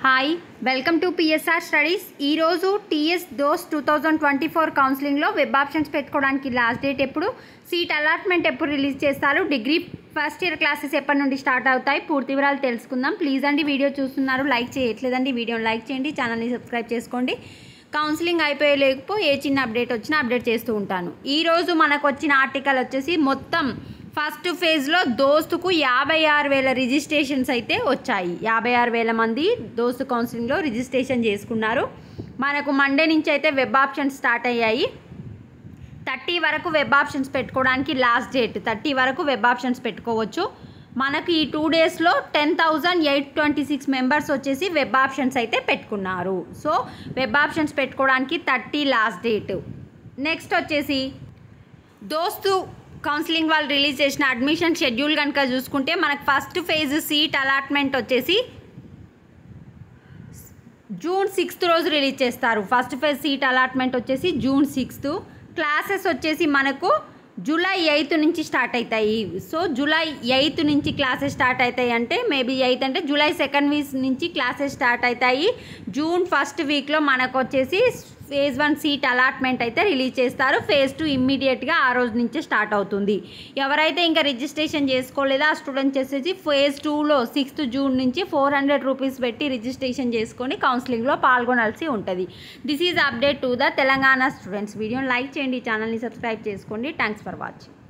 hi welcome to PSR studies ఈరోజు TS DOST two thousand twenty four కౌన్సిలింగ్లో web options పెట్టుకోవడానికి last date ఎప్పుడు seat allotment ఎప్పుడు release చేస్తారు డిగ్రీ ఫస్ట్ ఇయర్ క్లాసెస్ ఎప్పటి నుండి స్టార్ట్ అవుతాయి పూర్తి వివరాలు తెలుసుకుందాం ప్లీజ్ అండి వీడియో చూస్తున్నారు లైక్ చేయట్లేదండి వీడియోని లైక్ చేయండి ఛానల్ని సబ్స్క్రైబ్ చేసుకోండి కౌన్సిలింగ్ అయిపోయే లేకపో ఏ చిన్న అప్డేట్ వచ్చినా అప్డేట్ చేస్తూ ఉంటాను ఈరోజు మనకు వచ్చిన ఆర్టికల్ వచ్చేసి మొత్తం ఫస్ట్ ఫేజ్లో దోస్తుకు యాభై ఆరు వేల రిజిస్ట్రేషన్స్ అయితే వచ్చాయి యాభై ఆరు వేల మంది దోస్తు కౌన్సిలింగ్లో రిజిస్ట్రేషన్ చేసుకున్నారు మనకు మండే నుంచి అయితే వెబ్ ఆప్షన్స్ స్టార్ట్ అయ్యాయి థర్టీ వరకు వెబ్ ఆప్షన్స్ పెట్టుకోవడానికి లాస్ట్ డేట్ థర్టీ వరకు వెబ్ ఆప్షన్స్ పెట్టుకోవచ్చు మనకు ఈ టూ డేస్లో ten thousand eight twenty six members వచ్చేసి వెబ్ ఆప్షన్స్ అయితే పెట్టుకున్నారు సో వెబ్ ఆప్షన్స్ పెట్టుకోవడానికి థర్టీ లాస్ట్ డేట్ నెక్స్ట్ వచ్చేసి దోస్తు కౌన్సిలింగ్ వాళ్ళు రిలీజ్ చేసిన అడ్మిషన్ షెడ్యూల్ కనుక చూసుకుంటే మనకు ఫస్ట్ ఫేజ్ సీట్ అలాట్మెంట్ వచ్చేసి జూన్ సిక్స్త్ రోజు రిలీజ్ చేస్తారు ఫస్ట్ ఫేజ్ సీట్ అలాట్మెంట్ వచ్చేసి జూన్ సిక్స్త్ క్లాసెస్ వచ్చేసి మనకు జూలై ఎయిత్ నుంచి స్టార్ట్ అవుతాయి సో జూలై ఎయిత్ నుంచి క్లాసెస్ స్టార్ట్ అవుతాయి అంటే మేబీ ఎయిత్ అంటే జూలై సెకండ్ వీక్ నుంచి క్లాసెస్ స్టార్ట్ అవుతాయి జూన్ ఫస్ట్ వీక్లో మనకు వచ్చేసి ఫేజ్ వన్ సీట్ అలాట్మెంట్ అయితే రిలీజ్ చేస్తారు ఫేజ్ టూ ఇమ్మీడియట్గా ఆ రోజు నుంచే స్టార్ట్ అవుతుంది ఎవరైతే ఇంకా రిజిస్ట్రేషన్ చేసుకోలేదో ఆ స్టూడెంట్స్ వచ్చేసి ఫేజ్ టూలో సిక్స్త్ జూన్ నుంచి ఫోర్ హండ్రెడ్ రూపీస్ పెట్టి రిజిస్ట్రేషన్ చేసుకొని కౌన్సిలింగ్లో పాల్గొనాల్సి ఉంటుంది this is update to the Telangana students వీడియోని లైక్ చేయండి ఛానల్ని సబ్స్క్రైబ్ చేసుకోండి థ్యాంక్స్ ఫర్ వాచింగ్